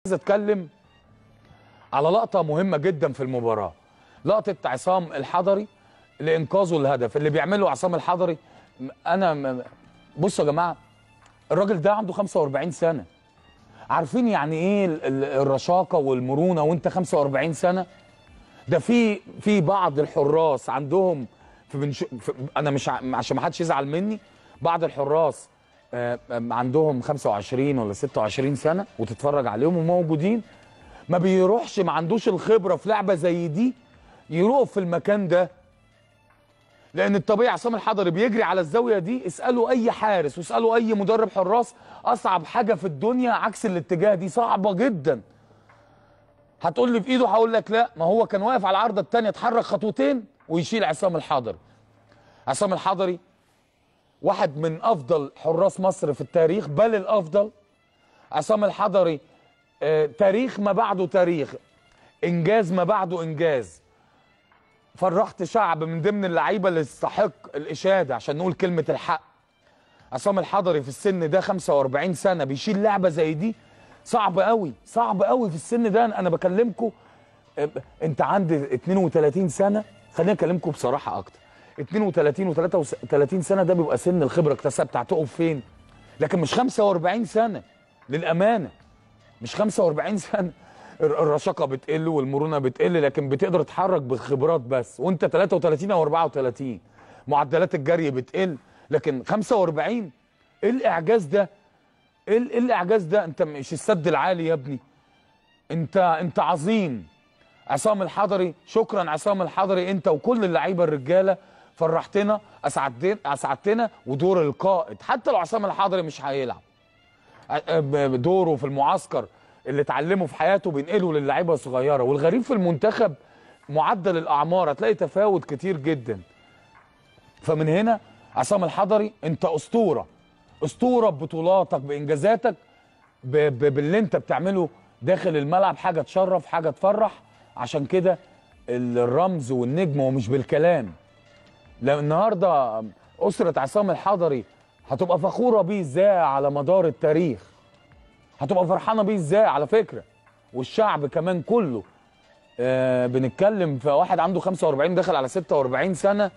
عايز اتكلم على لقطه مهمه جدا في المباراه لقطه عصام الحضري لانقاذه الهدف اللي بيعمله عصام الحضري م- انا م- بصوا يا جماعه الراجل ده عنده 45 سنه عارفين يعني ايه ال- ال- الرشاقه والمرونه وانت 45 سنه ده في في بعض الحراس عندهم في بنش... في انا مش ع... عشان ما حدش يزعل مني بعض الحراس آه، آم، عندهم 25 ولا 26 سنه وتتفرج عليهم وموجودين ما بيروحش ما عندوش الخبره في لعبه زي دي يروح في المكان ده لان الطبيعي عصام الحضري بيجري على الزاويه دي اسالوا اي حارس واسالوا اي مدرب حراس اصعب حاجه في الدنيا عكس الاتجاه دي صعبه جدا هتقول لي في ايده هقول لك لا ما هو كان واقف على العارضه الثانيه اتحرك خطوتين ويشيل عصام الحضري عصام الحضري واحد من افضل حراس مصر في التاريخ بل الافضل عصام الحضري آه، تاريخ ما بعده تاريخ انجاز ما بعده انجاز فرحت شعب من ضمن اللعيبه اللي تستحق الاشاده عشان نقول كلمه الحق عصام الحضري في السن ده 45 سنه بيشيل لعبه زي دي صعب قوي صعب قوي في السن ده انا بكلمكم انت عندي 32 سنه خليني اكلمكم بصراحه اكتر 32 و33 سنه ده بيبقى سن الخبره اكتسبت هتقف فين لكن مش 45 سنه للامانه مش 45 سنه الر- الرشاقه بتقل والمرونه بتقل لكن بتقدر تتحرك بالخبرات بس وانت 33 او 34 معدلات الجري بتقل لكن 45 ايه الاعجاز ده ايه ال- إيه الاعجاز ده انت مش السد العالي يا ابني انت انت عظيم عصام الحضري شكرا عصام الحضري انت وكل اللعيبه الرجاله فرحتنا اسعدتنا اسعدتنا ودور القائد حتى لو عصام الحضري مش هيلعب ع- ب- دوره في المعسكر اللي اتعلمه في حياته بينقله للعيبه الصغيره والغريب في المنتخب معدل الاعمار هتلاقي تفاوت كتير جدا فمن هنا عصام الحضري انت اسطوره اسطوره ببطولاتك بانجازاتك ب- ب- باللي انت بتعمله داخل الملعب حاجه تشرف حاجه تفرح عشان كده ال- الرمز والنجم هو مش بالكلام لو النهارده اسره عصام الحضري هتبقى فخوره بيه ازاي على مدار التاريخ هتبقى فرحانه بيه ازاي على فكره والشعب كمان كله آه بنتكلم في واحد عنده 45 داخل على 46 سنه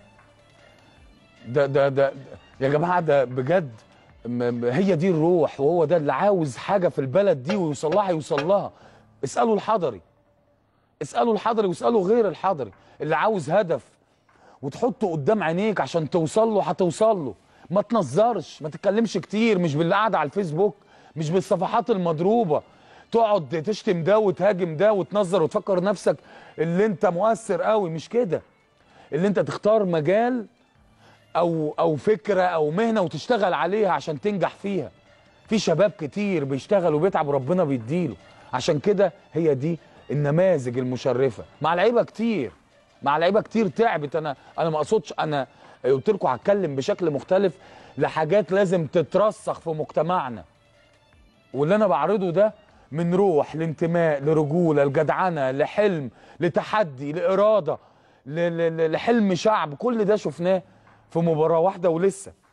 ده ده ده يا جماعه ده بجد م- م- هي دي الروح وهو ده اللي عاوز حاجه في البلد دي ويوصل لها يوصل لها اسالوا الحضري اسالوا الحضري واسالوا غير الحضري اللي عاوز هدف وتحطه قدام عينيك عشان توصل له هتوصل له ما تنظرش ما تتكلمش كتير مش باللي قاعد على الفيسبوك مش بالصفحات المضروبه تقعد تشتم ده وتهاجم ده وتنظر وتفكر نفسك اللي انت مؤثر قوي مش كده اللي انت تختار مجال او او فكره او مهنه وتشتغل عليها عشان تنجح فيها في شباب كتير بيشتغل وبيتعب وربنا بيديله عشان كده هي دي النماذج المشرفه مع لعيبه كتير مع لعيبه كتير تعبت انا انا ما اقصدش انا قلت لكم هتكلم بشكل مختلف لحاجات لازم تترسخ في مجتمعنا واللي انا بعرضه ده من روح لانتماء لرجوله لجدعنه لحلم لتحدي لاراده ل- ل- ل- لحلم شعب كل ده شفناه في مباراه واحده ولسه